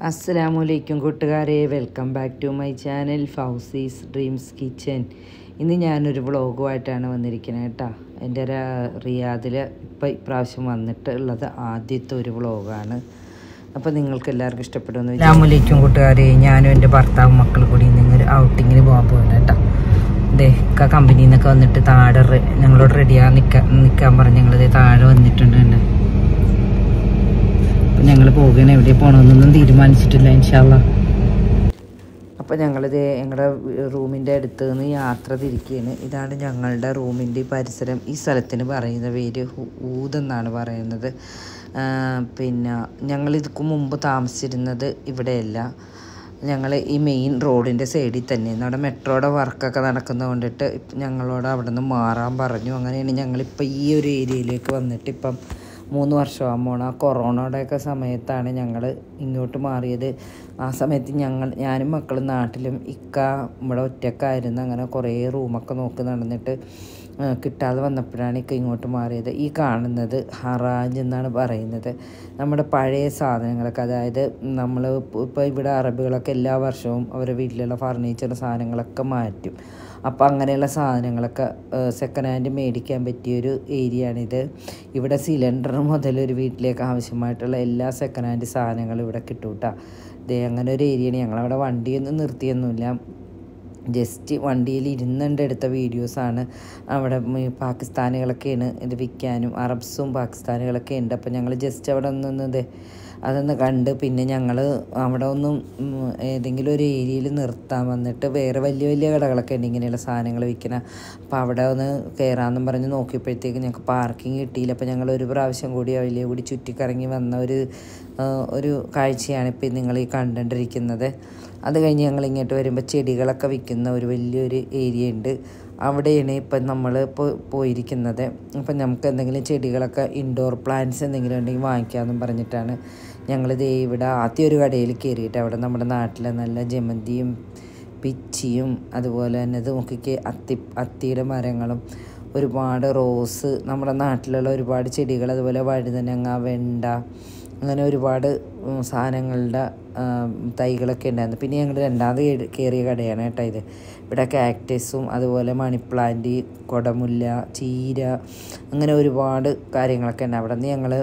അസ്സലാമു അലൈക്കും കൂട്ടുകാരെ welcome back to my channel Fousi's dreams kitchen ഇന്ന് ഞാനൊരു വ്ളോഗുമായിട്ടാണ് വന്നിരിക്കുന്നത് കേട്ടോ എൻ്റെ റിയാദിൽ ഇപ്പം ഇപ്രാവശ്യം വന്നിട്ടുള്ളത് ആദ്യത്തെ ഒരു വ്ളോഗാണ് അപ്പോൾ നിങ്ങൾക്ക് എല്ലാവർക്കും ഇഷ്ടപ്പെടുമെന്ന് അസ്സലാമലൈക്കും കൂട്ടുകാരെ ഞാനും എൻ്റെ ഭർത്താവും മക്കളും കൂടി നിങ്ങൾ ഔട്ടിങ്ങിന് പോകാൻ പോകുന്നത് കേട്ടോ ദേ ഒക്കെ കമ്പനിയിൽ നിന്നൊക്കെ വന്നിട്ട് താഴെ റെ- ഞങ്ങളോട് റെഡിയാ നിൽക്കാൻ നിൽക്കാൻ പറഞ്ഞ് ഞങ്ങളിത് താഴെ വന്നിട്ടുണ്ട് കണ്ടോ അപ്പം ഞങ്ങൾ പോകുകയാണ് എവിടെ പോകണമെന്നൊന്നും തീരുമാനിച്ചിട്ടില്ല ഇൻഷാല്ല അപ്പോൾ ഞങ്ങളിത് ഞങ്ങളുടെ റൂമിൻ്റെ അടുത്ത് നിന്ന് യാത്ര തിരിക്കുകയാണ് ഇതാണ് ഞങ്ങളുടെ റൂമിൻ്റെ ഈ പരിസരം ഈ സ്ഥലത്തിന് പറയുന്ന പേര് ഹു- ഊതെന്നാണ് പറയുന്നത് ആ, പിന്നെ ഞങ്ങൾ ഇതിക്ക് മുമ്പ് താമസിച്ചിരുന്നത് ഇവിടെയല്ല ഞങ്ങൾ ഈ മെയിൻ റോഡിൻ്റെ സൈഡിൽ തന്നെയാണ് അവിടെ മെട്രോയുടെ വർക്കൊക്കെ നടക്കുന്നത് കൊണ്ടിട്ട് ഇപ്പം ഞങ്ങളോട് അവിടെ നിന്ന് മാറാൻ പറഞ്ഞു അങ്ങനെയാണ് ഞങ്ങളിപ്പോൾ ഈ ഒരു ഏരിയയിലേക്ക് വന്നിട്ട് ഇപ്പം മൂന്ന് വർഷമാകാൻ പോണ ആ കൊറോണയുടെയൊക്കെ സമയത്താണ് ഞങ്ങൾ ഇങ്ങോട്ട് മാറിയത് ആ സമയത്ത് ഞങ്ങൾ ഞാനും മക്കളും നാട്ടിലും ഇക്ക ഇവിടെ ഒറ്റക്കായിരുന്നു അങ്ങനെ കുറേ റൂമൊക്കെ നോക്കി നടന്നിട്ട് ആ, കിട്ടാതെ വന്നപ്പോഴാണ് ഇക്ക ഇങ്ങോട്ട് മാറിയത് ഈ കാണുന്നത് ഹറാജ് എന്നാണ് പറയുന്നത് നമ്മുടെ പഴയ സാധനങ്ങളൊക്കെ അതായത് നമ്മൾ ഇപ്പോൾ ഇവിടെ അറബികളൊക്കെ എല്ലാ വർഷവും അവരുടെ വീട്ടിലുള്ള ഫർണിച്ചർ സാധനങ്ങളൊക്കെ മാറ്റും അപ്പോൾ അങ്ങനെയുള്ള സാധനങ്ങളൊക്കെ സെക്കൻഡ് ഹാൻഡ് മേടിക്കാൻ പറ്റിയൊരു ഏരിയയാണിത് ഇവിടെ സിലിണ്ടർ മുതൽ ഒരു വീട്ടിലേക്ക് ആവശ്യമായിട്ടുള്ള എല്ലാ സെക്കൻഡ് ഹാൻഡ് സാധനങ്ങളും ഇവിടെ കിട്ടും കേട്ടോ ദേ അങ്ങനെ ഒരു ഏരിയയാണ് ഞങ്ങളവിടെ വണ്ടിയൊന്നും നിർത്തിയൊന്നുമില്ല ജസ്റ്റ് വണ്ടിയിൽ ഇരുന്നുകൊണ്ട് എടുത്ത വീഡിയോസാണ് അവിടെ ഉം ഈ പാകിസ്ഥാനികളൊക്കെയാണ് ഇത് വിൽക്കാനും അറബ്സും പാകിസ്ഥാനികളൊക്കെ ഉണ്ട് അപ്പോൾ ഞങ്ങൾ ജസ്റ്റ് അവിടെ നിന്നത് അതൊന്ന് കണ്ട് പിന്നെ ഞങ്ങൾ അവിടെ ഒന്നും ഉം, ഏതെങ്കിലും ഒരു ഏരിയയിൽ നിർത്താൻ വന്നിട്ട് വേറെ വലിയ വലിയ കടകളൊക്കെ ഉണ്ട് ഇങ്ങനെയുള്ള സാധനങ്ങൾ വിൽക്കുന്ന അപ്പോൾ അവിടെ ഒന്ന് കയറാമെന്നും പറഞ്ഞ് നോക്കിയപ്പോഴത്തേക്ക് ഞങ്ങൾക്ക് പാർക്കിംഗ് കിട്ടിയില്ല അപ്പോൾ ഞങ്ങൾ ഒരു പ്രാവശ്യം കൂടി അതിലേ കൂടി ചുറ്റിക്കറങ്ങി വന്ന ഒരു ആ, ഒരു കാഴ്ചയാണ് ഇപ്പം നിങ്ങൾ ഈ കണ്ടുകൊണ്ടിരിക്കുന്നത് അത് കഴിഞ്ഞ് ഞങ്ങൾ ഇങ്ങോട്ട് വരുമ്പോൾ ചെടികളൊക്കെ വിൽക്കുന്ന ഒരു വലിയൊരു ഏരിയ ഉണ്ട് അവിടെയാണ് ഇപ്പം നമ്മൾ പോയിരിക്കുന്നത് അപ്പം നമുക്ക് എന്തെങ്കിലും ചെടികളൊക്കെ ഇൻഡോർ പ്ലാന്റ്സ് എന്തെങ്കിലും ഉണ്ടെങ്കിൽ വാങ്ങിക്കാമെന്നും പറഞ്ഞിട്ടാണ് ഞങ്ങളിത് ഇവിടെ ആദ്യം ഒരു കടയിൽ കയറിയിട്ട് അവിടെ നമ്മുടെ നാട്ടിലെ നല്ല ജമന്തിയും പിച്ചിയും അതുപോലെ തന്നെ ഇത് നോക്കിക്ക് അത്തി അത്തിയുടെ മരങ്ങളും ഒരുപാട് റോസ് നമ്മുടെ നാട്ടിലുള്ള ഒരുപാട് ചെടികൾ അതുപോലെ വഴുതനങ്ങ വെണ്ട അങ്ങനെ ഒരുപാട് ഉം, സാധനങ്ങളുടെ ആം, തൈകളൊക്കെ ഉണ്ടായിരുന്നു പിന്നെ ഞങ്ങൾ രണ്ടാമത് കേറി- കയറിയ കടയാണ് കേട്ടോ ഇത് ഇവിടെ കാക്ടസും അതുപോലെ മണി പ്ലാന്റ് കൊടമുല്ല ചീര അങ്ങനെ ഒരുപാട് കാര്യങ്ങളൊക്കെ ഉണ്ട് അവിടെ നിന്ന് ഞങ്ങൾ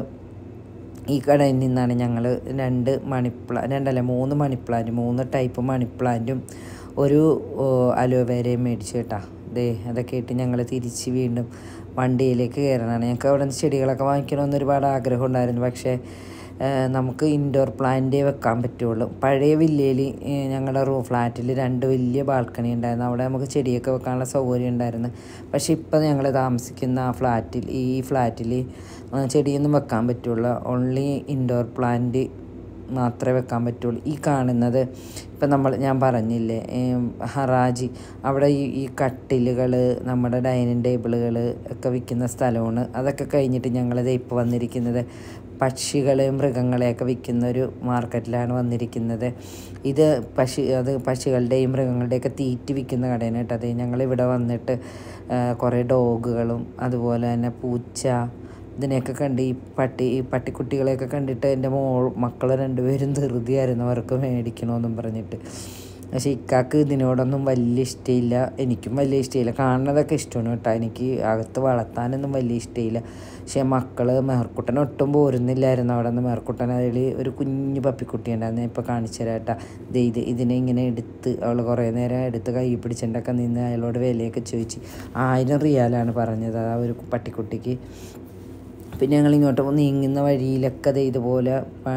ഈ കടയിൽ നിന്നാണ് ഞങ്ങൾ രണ്ട് മണിപ്ലാ രണ്ടല്ല മൂന്ന് മണിപ്ലാന്റ് മൂന്ന് ടൈപ്പ് മണിപ്ലാന്റും ഒരു ഓ, അലോവേരയും മേടിച്ചു കേട്ടാ ദേ അതൊക്കെ ഇട്ട് ഞങ്ങൾ തിരിച്ച് വീണ്ടും വണ്ടിയിലേക്ക് കയറണമാണ് ഞങ്ങൾക്ക് അവിടെ നിന്ന് ചെടികളൊക്കെ വാങ്ങിക്കണമെന്ന് ഒരുപാട് ആഗ്രഹം ഉണ്ടായിരുന്നു പക്ഷേ ആ, നമുക്ക് ഇൻഡോർ പ്ലാന്റേ വെക്കാൻ പറ്റുള്ളൂ പഴയ വില്ലയിൽ ഞങ്ങളുടെ റൂം ഫ്ലാറ്റിൽ രണ്ട് വലിയ ബാൽക്കണി ഉണ്ടായിരുന്നു അവിടെ നമുക്ക് ചെടിയൊക്കെ വെക്കാനുള്ള സൗകര്യം ഉണ്ടായിരുന്നു പക്ഷേ ഇപ്പം ഞങ്ങൾ താമസിക്കുന്ന ആ ഫ്ലാറ്റിൽ ഈ ഫ്ലാറ്റിൽ ചെടിയൊന്നും വെക്കാൻ പറ്റുള്ളൂ ഓൺലി ഇൻഡോർ പ്ലാന്റ് മാത്രമേ വെക്കാൻ പറ്റുള്ളൂ ഈ കാണുന്നത് ഇപ്പം നമ്മൾ ഞാൻ പറഞ്ഞില്ലേ ഏം, ഹറാജി അവിടെ ഈ ഈ കട്ടിലുകൾ നമ്മുടെ ഡൈനിങ് ടേബിളുകൾ ഒക്കെ വിൽക്കുന്ന സ്ഥലമാണ് അതൊക്കെ കഴിഞ്ഞിട്ട് ഞങ്ങളിത് ഇപ്പോൾ വന്നിരിക്കുന്നത് പക്ഷികളെ മൃഗങ്ങളെയൊക്കെ വിൽക്കുന്ന ഒരു മാർക്കറ്റിലാണ് വന്നിരിക്കുന്നത് ഇത് പശു അത് പക്ഷികളുടെയും മൃഗങ്ങളുടെയൊക്കെ തീറ്റി വിൽക്കുന്ന കടയാണ് കേട്ടോ അത് ഞങ്ങളിവിടെ വന്നിട്ട് ആ, കുറേ ഡോഗുകളും അതുപോലെ തന്നെ പൂച്ച ഇതിനെയൊക്കെ കണ്ട് ഈ പട്ടി ഈ പട്ടിക്കുട്ടികളെയൊക്കെ കണ്ടിട്ട് എൻ്റെ മോൾ മക്കൾ രണ്ടുപേരും ധൃതിയായിരുന്നു അവർക്ക് മേടിക്കണമെന്നും പറഞ്ഞിട്ട് പക്ഷേ ഇക്കാക്ക് ഇതിനോടൊന്നും വലിയ ഇഷ്ടമില്ല എനിക്കും വലിയ ഇഷ്ടമില്ല കാണുന്നതൊക്കെ ഇഷ്ടമാണ് കേട്ടോ എനിക്ക് അകത്ത് വളർത്താനൊന്നും വലിയ ഇഷ്ടമില്ല പക്ഷേ മക്കൾ മെഹർക്കുട്ടൻ ഒട്ടും പോരുന്നില്ലായിരുന്നു അവിടെ നിന്ന് മെഹർക്കുട്ടൻ അതിൽ ഒരു കുഞ്ഞു പപ്പിക്കുട്ടി ഉണ്ടായിരുന്നു ഇപ്പോൾ കാണിച്ചു തരാം കേട്ടോ ദേ ഇത് ഇതിനെ ഇങ്ങനെ എടുത്ത് അവൾ കുറേ നേരം എടുത്ത് കൈ പിടിച്ചിട്ടൊക്കെ നിന്ന് അയാളോട് വിലയൊക്കെ ചോദിച്ച് ആയിരം റിയാലാണ് പറഞ്ഞത് ആ ഒരു പട്ടിക്കുട്ടിക്ക് പിന്നെ ഞങ്ങൾ ഇങ്ങോട്ട് നീങ്ങുന്ന വഴിയിലൊക്കെ ദേ ഇതുപോലെ ആ,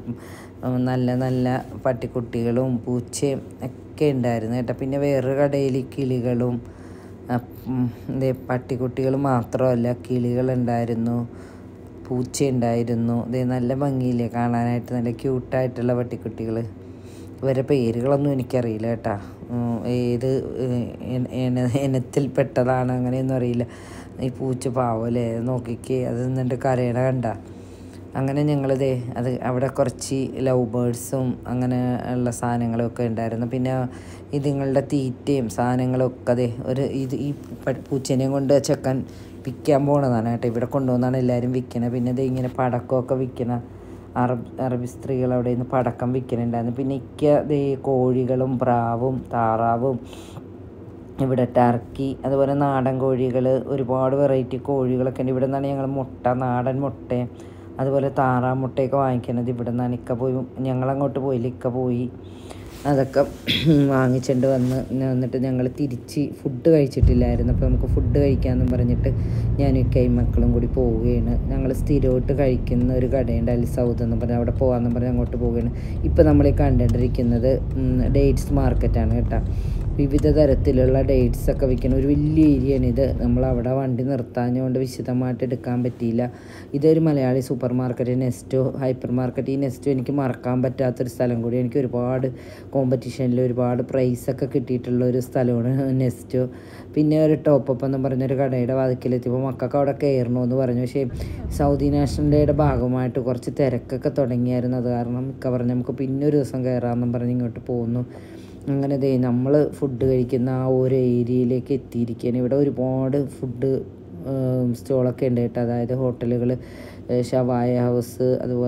നല്ല നല്ല പട്ടിക്കുട്ടികളും പൂച്ചയും ഒക്കെ ഉണ്ടായിരുന്നു കേട്ടോ പിന്നെ വേറൊരു കടയിൽ കിളികളും ആ, ഉം, ദേ പട്ടിക്കുട്ടികൾ മാത്രമല്ല കിളികളുണ്ടായിരുന്നു പൂച്ച ഉണ്ടായിരുന്നു ദേ നല്ല ഭംഗിയില്ലേ കാണാനായിട്ട് നല്ല ക്യൂട്ടായിട്ടുള്ള പട്ടിക്കുട്ടികൾ ഇവരുടെ പേരുകളൊന്നും എനിക്കറിയില്ല കേട്ടാ ഉം, ഏത് ഏഹ്, ഇന- ഇന- ഇനത്തിൽപ്പെട്ടതാണ് അങ്ങനെയൊന്നും അറിയില്ല ഈ പൂച്ച പാവല്ലേ നോക്കിക്കേ അത് നിന്നിട്ട് കരയണ കണ്ട അങ്ങനെ ഞങ്ങളിതേ അത് അവിടെ കുറച്ച് ലവ് ബേഡ്സും അങ്ങനെ ഉള്ള സാധനങ്ങളൊക്കെ ഉണ്ടായിരുന്നു പിന്നെ ഇതുങ്ങളുടെ തീറ്റയും സാധനങ്ങളും ഒക്കെ അതെ ഒരു ഇത് ഈ പ- പൂച്ചേനെയും കൊണ്ട് ചെക്കൻ വിൽക്കാൻ പോണതാണ് കേട്ടോ ഇവിടെ കൊണ്ടുവന്നാണ് എല്ലാവരും വിൽക്കണത് പിന്നെ ഇത് ഇങ്ങനെ പടക്കമൊക്കെ വിൽക്കണ അറബ് അറബി സ്ത്രീകൾ അവിടെ നിന്ന് പടക്കം വിൽക്കുന്നുണ്ടായിരുന്നു പിന്നെ ഇക്ക ദേ കോഴികളും പ്രാവും താറാവും ഇവിടെ ടർക്കി അതുപോലെ നാടൻ കോഴികൾ ഒരുപാട് വെറൈറ്റി കോഴികളൊക്കെ ഉണ്ട് ഇവിടെ നിന്നാണ് ഞങ്ങൾ മുട്ട നാടൻ മുട്ടയും അതുപോലെ താറാ മുട്ടയൊക്കെ വാങ്ങിക്കുന്നത് ഇവിടെ നിന്നാണ് ഇക്ക പോയി ഞങ്ങളങ്ങോട്ട് പോയില്ല ഇക്ക പോയി അതൊക്കെ വാങ്ങിച്ചുകൊണ്ട് വന്ന് എന്നിട്ട് ഞങ്ങൾ തിരിച്ച് ഫുഡ് കഴിച്ചിട്ടില്ലായിരുന്നു അപ്പോൾ നമുക്ക് ഫുഡ് കഴിക്കാമെന്നും പറഞ്ഞിട്ട് ഞാനും ഇക്കയും മക്കളും കൂടി പോവുകയാണ് ഞങ്ങൾ സ്ഥിരമായിട്ട് കഴിക്കുന്ന ഒരു കടയുണ്ട് അൽ സൗദ് എന്ന് പറഞ്ഞാൽ അവിടെ പോകാമെന്നും പറഞ്ഞ് അങ്ങോട്ട് പോവുകയാണ് ഇപ്പോൾ നമ്മൾ ഈ കണ്ടുകൊണ്ടിരിക്കുന്നത് ഡേറ്റ്സ് മാർക്കറ്റാണ് കേട്ടോ വിവിധ തരത്തിലുള്ള ഡേറ്റ്സ് ഒക്കെ വിൽക്കുന്ന ഒരു വലിയ ഏരിയയാണ് ഇത് നമ്മൾ അവിടെ വണ്ടി നിർത്താഞ്ഞുകൊണ്ട് വിശദമായിട്ട് എടുക്കാൻ പറ്റിയില്ല ഇതൊരു Malayali supermarket Nesto hypermarket ഈ നെസ്റ്റോ എനിക്ക് മറക്കാൻ പറ്റാത്തൊരു സ്ഥലം കൂടി എനിക്ക് ഒരുപാട് കോമ്പറ്റീഷനിൽ ഒരുപാട് പ്രൈസൊക്കെ കിട്ടിയിട്ടുള്ള ഒരു സ്ഥലമാണ് നെസ്റ്റോ പിന്നെ ഒരു ടോപ്പപ്പ് എന്ന് പറഞ്ഞൊരു കടയുടെ വാതിക്കലെത്തിയപ്പോൾ മക്കൾക്ക് അവിടെ കയറണമെന്ന് പറഞ്ഞു പക്ഷേ സൗദി നാഷണൽ ഡേയുടെ ഭാഗമായിട്ട് കുറച്ച് തിരക്കൊക്കെ തുടങ്ങിയായിരുന്നു അത് കാരണം മിക്ക പറഞ്ഞു നമുക്ക് പിന്നെ ഒരു ദിവസം കയറാമെന്നും പറഞ്ഞ് ഇങ്ങോട്ട് പോകുന്നു അങ്ങനെ ദേ നമ്മൾ ഫുഡ് കഴിക്കുന്ന ആ ഒരു ഏരിയയിലേക്ക് എത്തിയിരിക്കുകയാണ് ഇവിടെ ഒരുപാട് ഫുഡ് സ്റ്റോളൊക്കെ ഉണ്ട് കേട്ടോ അതായത് ഹോട്ടലുകൾ ഷവായ ഹൗസ് അതുപോലെ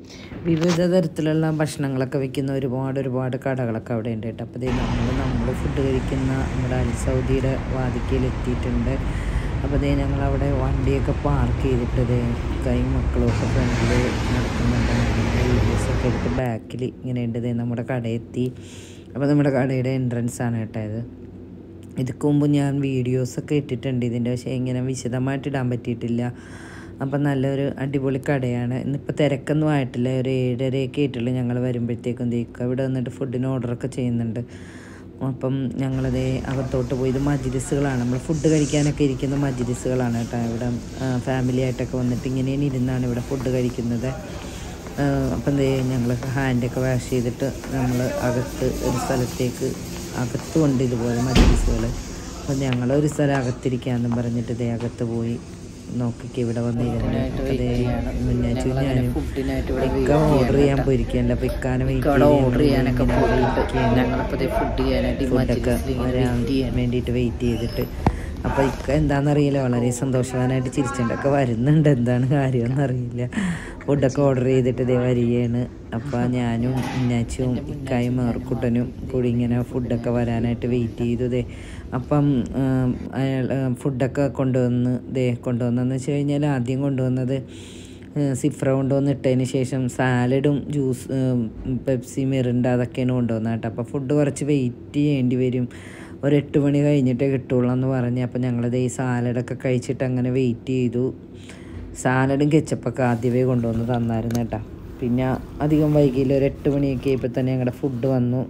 വിവിധ തരത്തിലുള്ള ഭക്ഷണങ്ങളൊക്കെ വിൽക്കുന്ന ഒരുപാട് ഒരുപാട് കടകളൊക്കെ അവിടെ ഉണ്ട് കേട്ടോ അപ്പോൾ നമ്മൾ നമ്മൾ ഫുഡ് കഴിക്കുന്ന നമ്മുടെ അൽ സൗദിയുടെ വാതിക്കയിൽ എത്തിയിട്ടുണ്ട് അപ്പോൾ ദേ ഞങ്ങൾ അവിടെ വണ്ടിയൊക്കെ പാർക്ക് ചെയ്തിട്ട് ദേ കൈ മക്കളും ഒക്കെ ഫ്രണ്ടിൽ നടക്കുന്നുണ്ട് വീഡിയോസൊക്കെ എടുത്ത് ബാക്കിൽ ഇങ്ങനെ ഉണ്ട് ദേ നമ്മുടെ കടയെത്തി അപ്പോൾ നമ്മുടെ കടയുടെ എൻട്രൻസ് ആണ് കേട്ടോ ഇത് ഇതിക്ക് മുമ്പ് ഞാൻ വീഡിയോസൊക്കെ ഇട്ടിട്ടുണ്ട് ഇതിൻ്റെ പക്ഷേ ഇങ്ങനെ വിശദമായിട്ട് ഇടാൻ പറ്റിയിട്ടില്ല അപ്പം നല്ലൊരു അടിപൊളി കടയാണ് ഇന്നിപ്പോൾ തിരക്കൊന്നും ആയിട്ടില്ല ഒരു ഏഴരയൊക്കെ ആയിട്ടുള്ളൂ ഞങ്ങൾ വരുമ്പോഴത്തേക്കും തേക്കുക ഇവിടെ വന്നിട്ട് ഫുഡിന് ഓർഡറൊക്കെ ചെയ്യുന്നുണ്ട് അപ്പം ഞങ്ങളത് അകത്തോട്ട് പോയി ഇത് മജിലിസുകളാണ് നമ്മൾ ഫുഡ് കഴിക്കാനൊക്കെ ഇരിക്കുന്ന മജിലിസുകളാണ് കേട്ടോ ഇവിടെ ഫാമിലി ആയിട്ടൊക്കെ വന്നിട്ട് ഇങ്ങനെ ഇരുന്നാണ് ഇവിടെ ഫുഡ് കഴിക്കുന്നത് അപ്പം എന്തേ ഞങ്ങൾ ഹാൻഡൊക്കെ വാഷ് ചെയ്തിട്ട് നമ്മൾ അകത്ത് ഒരു സ്ഥലത്തേക്ക് അകത്തുമുണ്ട് ഇതുപോലെ മജിലിസുകൾ അപ്പം ഞങ്ങൾ ഒരു സ്ഥലം അകത്തിരിക്കാമെന്നും പറഞ്ഞിട്ട് ഇതേ അകത്ത് പോയി നോക്കിക്ക് ഇവിടെ വന്നിരുന്നു മുന്നാച്ചു ഞാനും ഇക്ക ഓർഡർ ചെയ്യാൻ പോയിരിക്കല്ല അപ്പൊ ഇക്കാനെ വെയിറ്റ് ഓർഡർ ചെയ്യാനൊക്കെ പോയിട്ട് ഞങ്ങളിപ്പോൾ ഫുഡ് ചെയ്യാനായിട്ട് ഈ ഫുഡൊക്കെ മജ്ലിസിൽ ഇങ്ങനെ വരാൻ wait ചെയ്യാൻ. വേണ്ടിയിട്ട് വെയിറ്റ് ചെയ്തിട്ട് അപ്പോൾ ഇക്ക എന്താണെന്നറിയില്ല വളരെ സന്തോഷവാനായിട്ട് ചിരിച്ചുകൊണ്ടൊക്കെ വരുന്നുണ്ട് എന്താണ് കാര്യമെന്ന് അറിയില്ല ഫുഡൊക്കെ ഓർഡർ ചെയ്തിട്ട് ഇതേ വരികയാണ് അപ്പോൾ ഞാനും ഇന്നാച്ചും ഇക്കായും മേർക്കുട്ടനും കൂടി ഇങ്ങനെ ഫുഡൊക്കെ വരാനായിട്ട് വെയിറ്റ് ചെയ്തു ദേ അപ്പം ഉം, അയാൾ ഉം, ഫുഡൊക്കെ കൊണ്ടുവന്ന് ദേ കൊണ്ടുവന്നെന്ന് വെച്ച് കഴിഞ്ഞാൽ ആദ്യം കൊണ്ടുവന്നത് ഏഹ് സിഫ്ര കൊണ്ടുവന്ന് ഇട്ടതിന് ശേഷം സാലഡും ജ്യൂസ് ഏഹ് പെപ്സി മിറിണ്ട അതൊക്കെയാണ് കൊണ്ടുവന്നത് കേട്ടോ അപ്പോൾ ഫുഡ് കുറച്ച് വെയിറ്റ് ചെയ്യേണ്ടി വരും ഒരു എട്ട് മണി കഴിഞ്ഞിട്ടേ കിട്ടുള്ളൂ എന്ന് പറഞ്ഞ് അപ്പോൾ ഞങ്ങളത് ഈ സാലഡൊക്കെ കഴിച്ചിട്ട് അങ്ങനെ വെയിറ്റ് ചെയ്തു സാലഡും കെച്ചപ്പൊക്കെ ആദ്യമേ കൊണ്ടുവന്ന് തന്നായിരുന്നു കേട്ടോ പിന്നെ അധികം വൈകിയില്ല ഒരു എട്ട് മണിയൊക്കെ ആയപ്പോൾ തന്നെ ഞങ്ങളുടെ ഫുഡ് വന്നു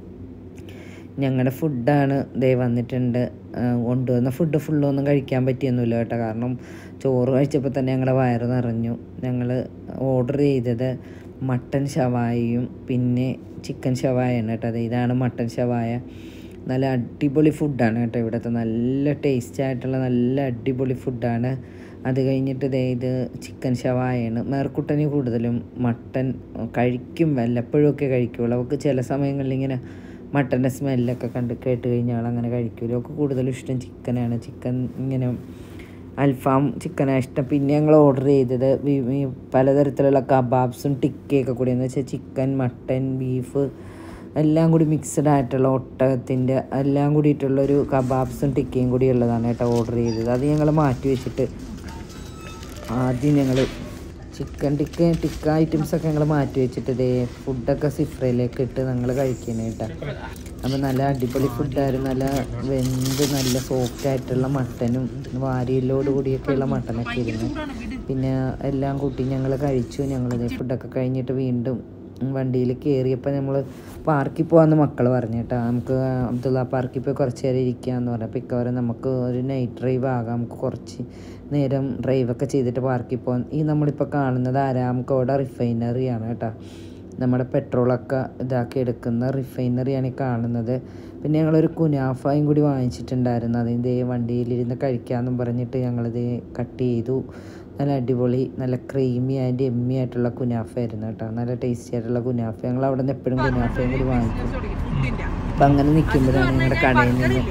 ഞങ്ങളുടെ ഫുഡാണ് ദേ വന്നിട്ടുണ്ട് ആ, കൊണ്ടുവന്ന ഫുഡ് ഫുള്ളൊന്നും കഴിക്കാൻ പറ്റിയൊന്നുമില്ല കേട്ടോ കാരണം ചോറ് കഴിച്ചപ്പോൾ തന്നെ ഞങ്ങളുടെ വയറ് നിറഞ്ഞു ഞങ്ങൾ ഓർഡർ ചെയ്തത് മട്ടൻ ഷവായയും പിന്നെ ചിക്കൻ ഷവായാണ് കേട്ടോ അതെ ഇതാണ് മട്ടൻ ഷവായ നല്ല അടിപൊളി ഫുഡാണ് കേട്ടോ ഇവിടുത്തെ നല്ല ടേസ്റ്റ് ആയിട്ടുള്ള നല്ല അടിപൊളി ഫുഡാണ് അത് കഴിഞ്ഞിട്ട് ദേ ഇത് ചിക്കൻ ഷവായാണ് മേർക്കുട്ടന് കൂടുതലും മട്ടൻ കഴിക്കും വല്ലപ്പോഴും ഒക്കെ കഴിക്കുള്ളൂ അവൾക്ക് ചില സമയങ്ങളിൽ ഇങ്ങനെ മട്ടൻ്റെ സ്മെല്ലൊക്കെ കണ്ട് കേട്ട് കഴിഞ്ഞാൽ അങ്ങനെ കഴിക്കൂല അവൾക്ക് കൂടുതലും ഇഷ്ടം ചിക്കനാണ് ചിക്കൻ ഇങ്ങനെ അൽഫാം ചിക്കനാണ് ഇഷ്ടം പിന്നെ ഞങ്ങൾ ഓർഡർ ചെയ്തത് വി- ഈ പലതരത്തിലുള്ള കബാബ്സും ടിക്കയൊക്കെ കൂടി എന്ന് വെച്ചാൽ ചിക്കൻ മട്ടൻ ബീഫ് എല്ലാം കൂടി മിക്സഡ് ആയിട്ടുള്ള ഒട്ടകത്തിൻ്റെ എല്ലാം കൂടിയിട്ടുള്ളൊരു കബാബ്സും ടിക്കയും കൂടി ഉള്ളതാണ് കേട്ടോ ഓർഡർ ചെയ്തത് അത് ഞങ്ങൾ മാറ്റി വെച്ചിട്ട് ആദ്യം ഞങ്ങൾ ചിക്കൻ ടിക്ക ടിക്ക ഐറ്റംസ് ഒക്കെ ഞങ്ങൾ മാറ്റി വെച്ചിട്ട് ഇതേ ഫുഡൊക്കെ സിഫ്രയിലേക്ക് ഇട്ട് ഞങ്ങൾ കഴിക്കുന്നത് കേട്ടോ അപ്പോൾ നല്ല അടിപൊളി ഫുഡായിരുന്നു നല്ല വെന്ത് നല്ല സോഫ്റ്റ് ആയിട്ടുള്ള മട്ടനും വാരിയല്ലോട് കൂടിയൊക്കെയുള്ള മട്ടനൊക്കെ ഇരുന്നു പിന്നെ എല്ലാം കൂട്ടി ഞങ്ങൾ കഴിച്ചു ഞങ്ങളിത് ഫുഡൊക്കെ കഴിഞ്ഞിട്ട് വീണ്ടും വണ്ടിയിൽ കയറിയപ്പോൾ നമ്മൾ പാർക്കിൽ പോകാമെന്ന് മക്കൾ പറഞ്ഞു കേട്ടോ നമുക്ക് അബ്ദുള്ള പാർക്കിൽ പോയി കുറച്ച് നേരം ഇരിക്കാമെന്ന് പറഞ്ഞു അപ്പോൾ ഇക്ക പറയും നമുക്ക് ഒരു നൈറ്റ് ഡ്രൈവ് ആകാം നമുക്ക് കുറച്ച് നേരം ഡ്രൈവൊക്കെ ചെയ്തിട്ട് പാർക്കിൽ പോകാം ഈ നമ്മളിപ്പോൾ കാണുന്നത് ആരാംകോട റിഫൈനറിയാണ് കേട്ടോ നമ്മുടെ പെട്രോളൊക്കെ ഇതാക്കി എടുക്കുന്ന റിഫൈനറിയാണ് ഈ കാണുന്നത് പിന്നെ ഞങ്ങളൊരു കുനാഫയും കൂടി വാങ്ങിച്ചിട്ടുണ്ടായിരുന്നു അതിൻ്റെ വണ്ടിയിലിരുന്ന് കഴിക്കാമെന്നും പറഞ്ഞിട്ട് ഞങ്ങളിത് കട്ട് ചെയ്തു നല്ല അടിപൊളി നല്ല ക്രീമി ആൻഡ് എമ്മി ആയിട്ടുള്ള കുനാഫ ആയിരുന്നു കേട്ടോ നല്ല ടേസ്റ്റി ആയിട്ടുള്ള കുനാഫ ഞങ്ങൾ അവിടെ നിന്ന് എപ്പോഴും കുനാഫയും കൂടി വാങ്ങിക്കും അപ്പം അങ്ങനെ നിൽക്കുമ്പോഴാണ് ഞങ്ങളുടെ കടയിൽ നിന്ന്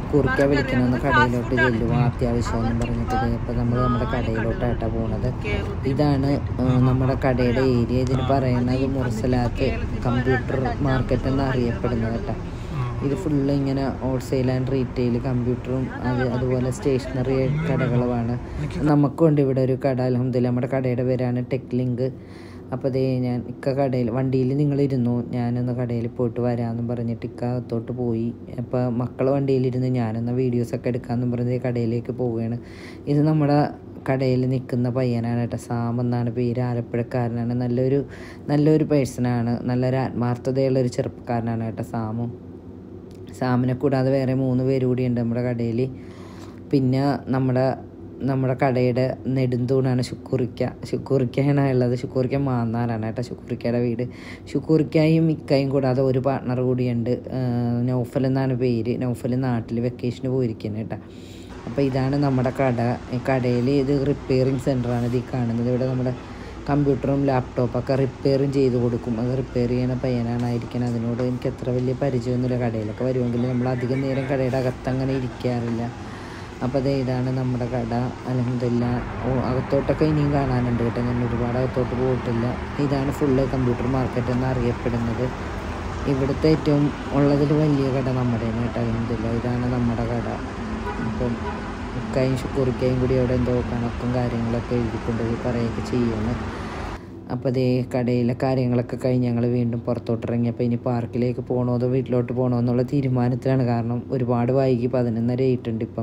ശുക്കൂറിക്ക വിളിക്കണമെന്ന് കടയിലോട്ട് ചെല്ലുക അത്യാവശ്യം എന്ന് പറഞ്ഞിട്ട് അപ്പോൾ നമ്മൾ നമ്മുടെ കടയിലോട്ടായിട്ടാണ് പോണത് ഇതാണ് ആ, നമ്മുടെ കടയുടെ ഏരിയ ഇതിന് പറയുന്നത് മുർസലാത്ത് കമ്പ്യൂട്ടർ മാർക്കറ്റ് എന്ന് അറിയപ്പെടുന്നത് കേട്ടോ ഇത് ഫുള്ള് ഇങ്ങനെ ഹോൾസെയിൽ ആൻഡ് റീറ്റെയിൽ കമ്പ്യൂട്ടറും അത് അതുപോലെ സ്റ്റേഷനറി കടകളുമാണ് നമുക്കുണ്ട് ഇവിടെ ഒരു കട അലഹമ്മദില്ല നമ്മുടെ കടയുടെ പേരാണ് ടെക് ലിങ്ക് അപ്പോൾ അതേ ഞാൻ ഇക്ക കടയിൽ വണ്ടിയിൽ നിങ്ങളിരുന്നു ഞാനൊന്ന് കടയിൽ പോയിട്ട് വരാമെന്നും പറഞ്ഞിട്ട് ഇക്ക അകത്തോട്ട് പോയി അപ്പോൾ മക്കൾ വണ്ടിയിലിരുന്ന് ഞാനൊന്ന് വീഡിയോസൊക്കെ എടുക്കാമെന്നും പറഞ്ഞ് ദേ കടയിലേക്ക് പോവുകയാണ് ഇത് നമ്മുടെ കടയിൽ നിൽക്കുന്ന പയ്യനാണ് കേട്ടോ സാം എന്നാണ് പേര് ആലപ്പുഴക്കാരനാണ് നല്ലൊരു നല്ലൊരു പേഴ്സണാണ് നല്ലൊരു ആത്മാർത്ഥതയുള്ള ഒരു ചെറുപ്പക്കാരനാണ് കേട്ടോ സാമും സാമിനെ കൂടാതെ വേറെ മൂന്ന് പേര് കൂടിയുണ്ട് നമ്മുടെ കടയിൽ പിന്നെ നമ്മുടെ നമ്മുടെ കടയുടെ നെടുന്തൂണാണ് ശുക്കൂറിക്ക ശുക്കൂറിക്കയാണ് ഉള്ളത് ശുക്കൂറിക്ക മാന്നാറാണ് കേട്ടോ ശുക്കൂറിക്കയുടെ വീട് ശുക്കൂറിക്കായും ഇക്കയും കൂടാതെ ഒരു പാർട്ട്ണർ കൂടിയുണ്ട് ആ, നൗഫൽ എന്നാണ് പേര് നൗഫൽ നാട്ടിൽ വെക്കേഷന് പോയിരിക്കുന്നത് കേട്ടോ അപ്പോൾ ഇതാണ് നമ്മുടെ കട ഈ കടയിൽ ഇത് റിപ്പയറിങ് സെൻ്ററാണ് ഇത് ഈ കാണുന്നത് ഇവിടെ നമ്മുടെ കമ്പ്യൂട്ടറും ലാപ്ടോപ്പൊക്കെ റിപ്പയറും ചെയ്ത് കൊടുക്കും അത് റിപ്പയർ ചെയ്യണ പയ്യനാണ് ആയിരിക്കണം അതിനോട് എനിക്ക് അത്ര വലിയ പരിചയമൊന്നുമില്ല കടയിലൊക്കെ വരുമെങ്കിൽ നമ്മൾ അധികം നേരം കടയുടെ അകത്തങ്ങനെ ഇരിക്കാറില്ല അപ്പോൾ അതേ ഇതാണ് നമ്മുടെ കട അലഹമില്ല ഓ അകത്തോട്ടൊക്കെ ഇനിയും കാണാനുണ്ട് കേട്ടോ ഞാൻ ഒരുപാട് അകത്തോട്ട് പോയിട്ടില്ല ഇതാണ് ഫുള്ള് കമ്പ്യൂട്ടർ മാർക്കറ്റ് എന്ന് അറിയപ്പെടുന്നത് ഇവിടുത്തെ ഏറ്റവും ഉള്ളതിൽ വലിയ കട നമ്മുടെയാണ് കേട്ടോ അലഹമില്ല ഇതാണ് നമ്മുടെ കട അപ്പം ഇക്കായും ശുക്കൂറിക്കയും കൂടി അവിടെ എന്തോ കണക്കും കാര്യങ്ങളൊക്കെ എഴുതിക്കൊണ്ടുപോയി പറയുകയൊക്കെ ചെയ്യുന്നു അപ്പോൾ അതേ കടയിലെ കാര്യങ്ങളൊക്കെ കഴിഞ്ഞ് ഞങ്ങൾ വീണ്ടും പുറത്തോട്ട് ഇറങ്ങിയപ്പോൾ ഇനി പാർക്കിലേക്ക് പോകണോ അതോ വീട്ടിലോട്ട് പോകണോ എന്നുള്ള തീരുമാനത്തിലാണ് കാരണം ഒരുപാട് വൈകി പതിനൊന്നര ആയിട്ടുണ്ട് ഇപ്പം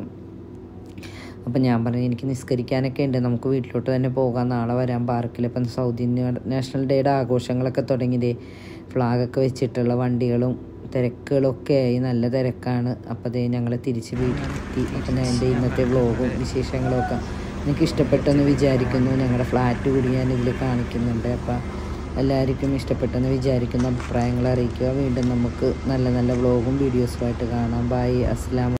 അപ്പം ഞാൻ പറഞ്ഞു എനിക്ക് നിസ്കരിക്കാനൊക്കെ ഉണ്ട് നമുക്ക് വീട്ടിലോട്ട് തന്നെ പോകാം നാളെ വരാം പാർക്കിൽ ഇപ്പം സൗദി നാ- നാഷണൽ ഡേയുടെ ആഘോഷങ്ങളൊക്കെ തുടങ്ങിയതേ ഫ്ലാഗൊക്കെ വെച്ചിട്ടുള്ള വണ്ടികളും തിരക്കുകളൊക്കെ ആയി നല്ല തിരക്കാണ് അപ്പോൾ അതേ ഞങ്ങൾ തിരിച്ച് വീട്ടിലെത്തി അപ്പം ഞാൻ എൻ്റെ ഇന്നത്തെ വ്ളോഗും വിശേഷങ്ങളും ഒക്കെ എനിക്ക് ഇഷ്ടപ്പെട്ടെന്ന് വിചാരിക്കുന്നു ഞങ്ങളുടെ ഫ്ലാറ്റ് കൂടി ഞാൻ ഇതിൽ കാണിക്കുന്നുണ്ട് അപ്പം എല്ലാവർക്കും ഇഷ്ടപ്പെട്ടെന്ന് വിചാരിക്കുന്ന അഭിപ്രായങ്ങൾ അറിയിക്കുക വീണ്ടും നമുക്ക് നല്ല നല്ല വ്ളോഗും വീഡിയോസുമായിട്ട് കാണാം ബൈ അസ്ലാം